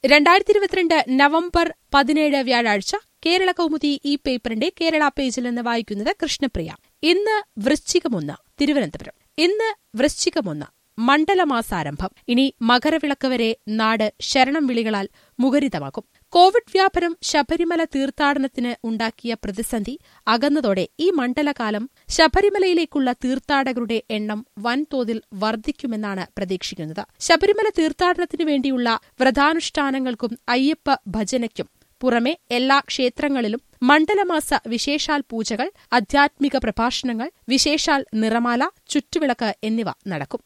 രണ്ടായിരത്തി ഇരുപത്തിരണ്ട് നവംബർ പതിനേഴ് വ്യാഴാഴ്ച കേരള കൗമുദി ഈ പേപ്പറിന്റെ കേരള പേജിൽ നിന്ന് വായിക്കുന്നത് കൃഷ്ണപ്രിയ ഇന്ന് വൃശ്ചികമൊന്ന് തിരുവനന്തപുരം ഇന്ന് വൃശ്ചികമൊന്ന് മണ്ഡലമാസാരംഭം ഇനി മകരവിളക്ക് വരെ നാട് ശരണം വിളികളാൽ മുഖരിതമാക്കും കോവിഡ് വ്യാപനം ശബരിമല തീർത്ഥാടനത്തിന് ഉണ്ടാക്കിയ പ്രതിസന്ധി അകന്നതോടെ ഈ മണ്ഡലകാലം ശബരിമലയിലേക്കുള്ള തീർത്ഥാടകരുടെ എണ്ണം വൻതോതിൽ വർദ്ധിക്കുമെന്നാണ് പ്രതീക്ഷിക്കുന്നത് ശബരിമല തീർത്ഥാടനത്തിനു വേണ്ടിയുള്ള വ്രതാനുഷ്ഠാനങ്ങൾക്കും അയ്യപ്പ ഭജനയ്ക്കും പുറമെ എല്ലാ ക്ഷേത്രങ്ങളിലും മണ്ഡലമാസ വിശേഷാൽ പൂജകൾ ആധ്യാത്മിക പ്രഭാഷണങ്ങൾ വിശേഷാൽ നിറമാല ചുറ്റുവിളക്ക് എന്നിവ നടക്കും